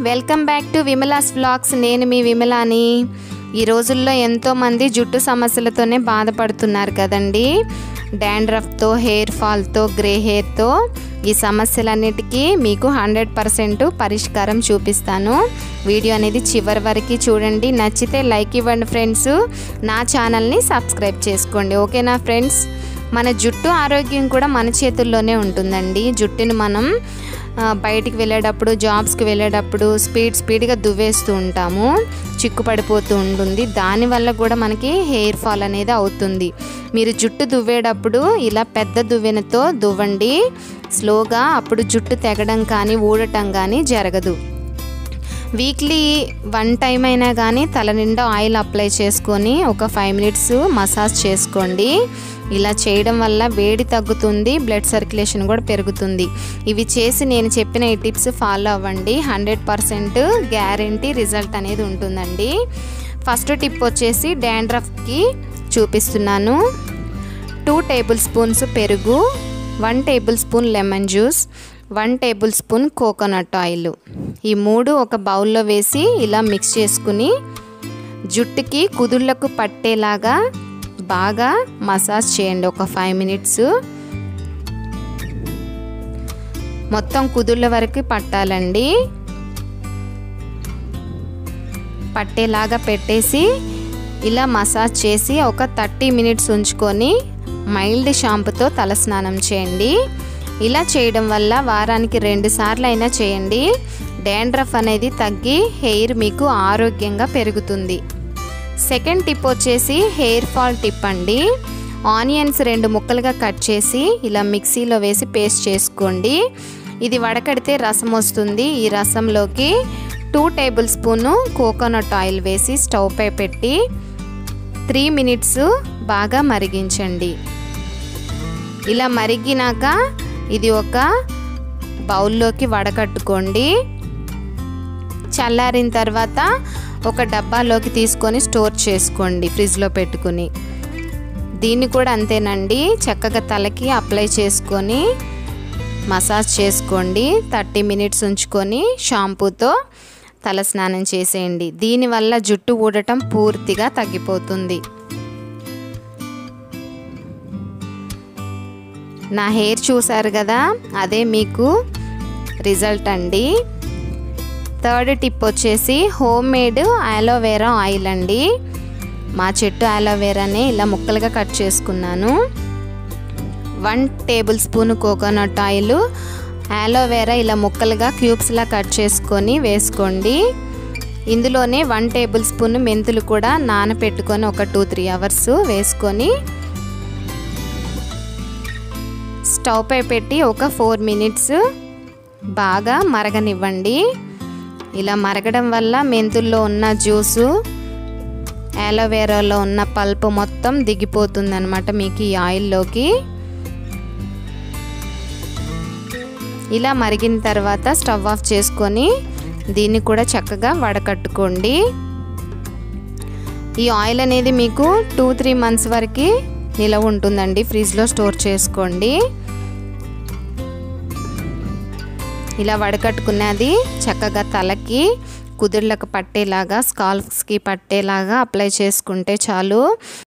welcome back to Vimala's vlogs నేను మీ విమలాని ఈ రోజుల్లో ఎంతోమంది జుట్టు సమస్యలతోనే బాధపడుతున్నారు కదండి డాండ్రఫ్తో హెయిర్ ఫాల్తో గ్రే హెయిర్తో ఈ సమస్యలన్నిటికీ మీకు హండ్రెడ్ పర్సెంట్ పరిష్కారం చూపిస్తాను వీడియో అనేది చివరి వరకు చూడండి నచ్చితే లైక్ ఇవ్వండి ఫ్రెండ్స్ నా ఛానల్ని సబ్స్క్రైబ్ చేసుకోండి ఓకేనా ఫ్రెండ్స్ మన జుట్టు ఆరోగ్యం కూడా మన చేతుల్లోనే ఉంటుందండి జుట్టుని మనం ఆ, బయటికి వెళ్ళేటప్పుడు జాబ్స్కి వెళ్ళేటప్పుడు స్పీడ్ స్పీడ్గా దువ్వేస్తూ ఉంటాము చిక్కు పడిపోతూ ఉంటుంది దానివల్ల కూడా మనకి హెయిర్ ఫాల్ అనేది అవుతుంది మీరు జుట్టు దువ్వేటప్పుడు ఇలా పెద్ద దువ్వెనతో దువ్వండి స్లోగా అప్పుడు జుట్టు తెగడం కానీ ఊడటం కానీ జరగదు వీక్లీ వన్ టైం అయినా కానీ తల నిండా ఆయిల్ అప్లై చేసుకొని ఒక ఫైవ్ మినిట్స్ మసాజ్ చేసుకోండి ఇలా చేయడం వల్ల వేడి తగ్గుతుంది బ్లడ్ సర్క్యులేషన్ కూడా పెరుగుతుంది ఇవి చేసి నేను చెప్పిన ఈ టిప్స్ ఫాలో అవ్వండి హండ్రెడ్ పర్సెంట్ గ్యారంటీ రిజల్ట్ అనేది ఉంటుందండి ఫస్ట్ టిప్ వచ్చేసి డాండ్రఫ్కి చూపిస్తున్నాను టూ టేబుల్ స్పూన్స్ పెరుగు one tablespoon lemon juice one tablespoon coconut oil ఈ మూడు ఒక బౌల్లో వేసి ఇలా మిక్స్ చేసుకుని జుట్టుకి కుదుళ్లకు పట్టేలాగా బాగా మసాజ్ చేయండి ఒక ఫైవ్ మినిట్స్ మొత్తం కుదుళ్ళ వరకు పట్టాలండి పట్టేలాగా పెట్టేసి ఇలా మసాజ్ చేసి ఒక థర్టీ మినిట్స్ ఉంచుకొని మైల్డ్ షాంపుతో తలస్నానం చేయండి ఇలా చేయడం వల్ల వారానికి రెండు సార్లు అయినా చేయండి డాండ్రఫ్ అనేది తగ్గి హెయిర్ మీకు ఆరోగ్యంగా పెరుగుతుంది సెకండ్ టిప్ వచ్చేసి హెయిర్ ఫాల్ టిప్ అండి ఆనియన్స్ రెండు ముక్కలుగా కట్ చేసి ఇలా మిక్సీలో వేసి పేస్ట్ చేసుకోండి ఇది వడకడితే రసం వస్తుంది ఈ రసంలోకి two tablespoon coconut oil వేసి స్టవ్ పై పెట్టి త్రీ మినిట్స్ బాగా మరిగించండి ఇలా మరిగినాక ఇది ఒక బౌల్లోకి వడకట్టుకోండి చల్లారిన తర్వాత ఒక డబ్బాలోకి తీసుకొని స్టోర్ చేసుకోండి ఫ్రిడ్జ్లో పెట్టుకుని దీన్ని కూడా అంతేనండి చక్కగా తలకి అప్లై చేసుకొని మసాజ్ చేసుకోండి థర్టీ మినిట్స్ ఉంచుకొని షాంపూతో తల స్నానం చేసేయండి దీనివల్ల జుట్టు ఊడటం పూర్తిగా తగ్గిపోతుంది నా హెయిర్ చూసారు కదా అదే మీకు రిజల్ట్ అండి థర్డ్ టిప్ వచ్చేసి హోమ్ మేడ్ ఆలోవేరా ఆయిల్ అండి మా చెట్టు ఆలోవేరాని ఇలా ముక్కలుగా కట్ చేసుకున్నాను one tablespoon coconut oil aloe vera ఇలా ముక్కలుగా క్యూబ్స్లా కట్ చేసుకొని వేసుకోండి ఇందులోనే వన్ టేబుల్ స్పూన్ మెంతులు కూడా నానపెట్టుకొని ఒక టూ త్రీ అవర్స్ వేసుకొని స్టవ్ పై పెట్టి ఒక ఫోర్ మినిట్స్ బాగా మరగనివ్వండి ఇలా మరగడం వల్ల మెంతుల్లో ఉన్న జ్యూసు యాలోవేరాలో ఉన్న పల్ప్ మొత్తం దిగిపోతుంది అనమాట మీకు ఈ ఆయిల్లోకి ఇలా మరిగిన తర్వాత స్టవ్ ఆఫ్ చేసుకొని దీన్ని కూడా చక్కగా వడకట్టుకోండి ఈ ఆయిల్ అనేది మీకు టూ త్రీ మంత్స్ వరకు నిలవ ఉంటుందండి ఫ్రిడ్జ్లో స్టోర్ చేసుకోండి ఇలా వడకట్టుకున్నది చక్కగా తలకి కుదుర్లకు పట్టేలాగా స్కాల్ఫ్స్కి పట్టేలాగా అప్లై చేసుకుంటే చాలు